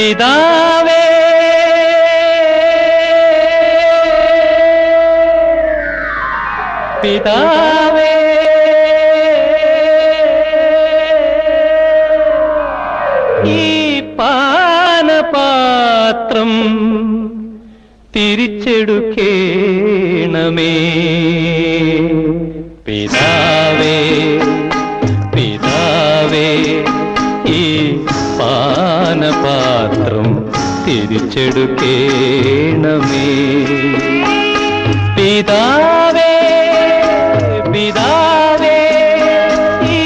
പിതാവേ പിതാവേ ഈ പാനപാത്രം തിരിച്ചെടുക്കേണമേ പിതാവേ പിതാവേ ഈ പാനപാത്രം തിരിച്ചെടുക്കേണമേ പിതാവേ പിതാവേ ഈ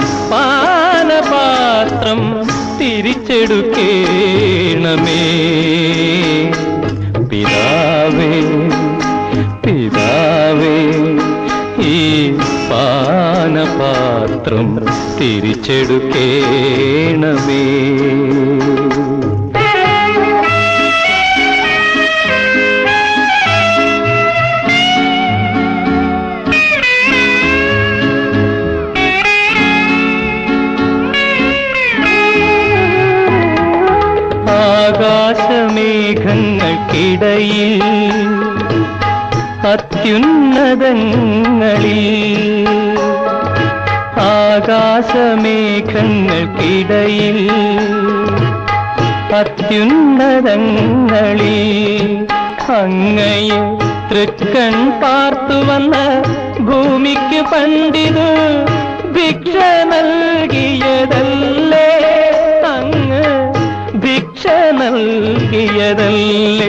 പാനപാത്രം തിരിച്ചെടുക്കേണമേ പിതാവേ പിതാവേ ഈ പാനപാത്രം തിരിച്ചെടുക്കേണമേ ആകാശമേഘങ്ങൾക്കിടയിൽ അത്യുന്നതങ്ങളിൽ ആകാശമേഘങ്ങൾക്കിടയിൽ അത്യുന്നതങ്ങളിൽ അങ്ങയെ തൃക്കൺ പാർത്തു വന്ന ഭൂമിക്ക് പണ്ടിത് ഭിക്ഷ നൽകിയതല്ലേ അങ്ങ് ഭിക്ഷ നൽകിയതല്ലേ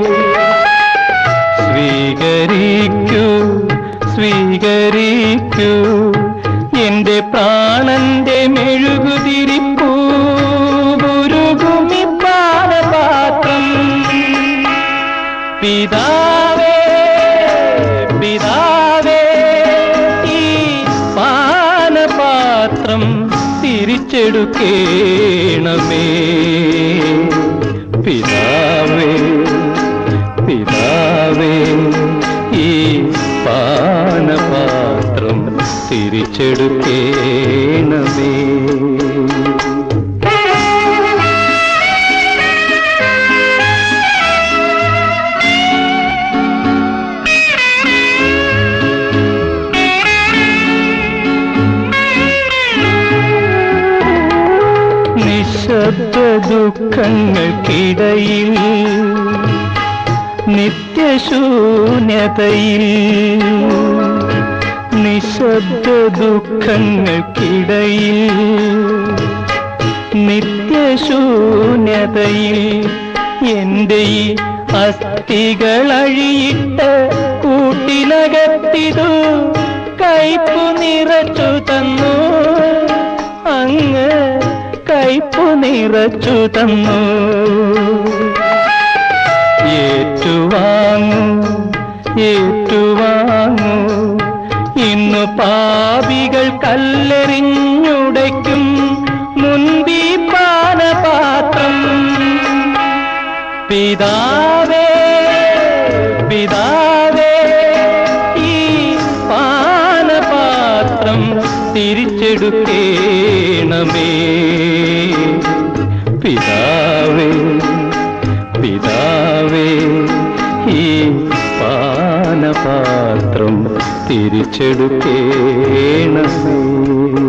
സ്വീകരിക്കൂ സ്വീകരിക്കൂ എന്റെ പ്രാണന്റെ മെഴുകുതിരിപ്പൂ ഉരുകുമി പാനപാത്രം പിതാവേ പിതാവേ ഈ പാനപാത്രം തിരിച്ചെടുക്കേണമേ പിതാവേ പിതാവേ ഈ പാനപാത്രം തിരിച്ചെടുക്കേണമേ നിശബ്ദ ദുഃഖങ്ങൾക്കിടയിൽ നിത്യശൂന്യതയിൽ നിശബ്ദ ദുഃഖങ്ങൾക്കിടയിൽ നിത്യശൂന്യതയിൽ എൻ്റെ ഈ അസ്ഥികളഴിയിട്ട് കൂട്ടിനകത്തിതു കയ്പു നിറച്ചു തന്നു അങ്ങ് കയ്പു നിറച്ചു തന്നു ഏറ്റുവാങ്ങൂ ഏറ്റുവാങ്ങൂ ഇന്നു പാപികൾ കല്ലെറിഞ്ഞുടയ്ക്കും മുൻപീ പാനപാത്രം പിതാവേ പിതാവേ ഈ പാനപാത്രം തിരിച്ചെടുക്കേണമേ പിതാവേ പിതാവേ ഈ പാനപാത്രം തിരിച്ചെടുക്കേണമേ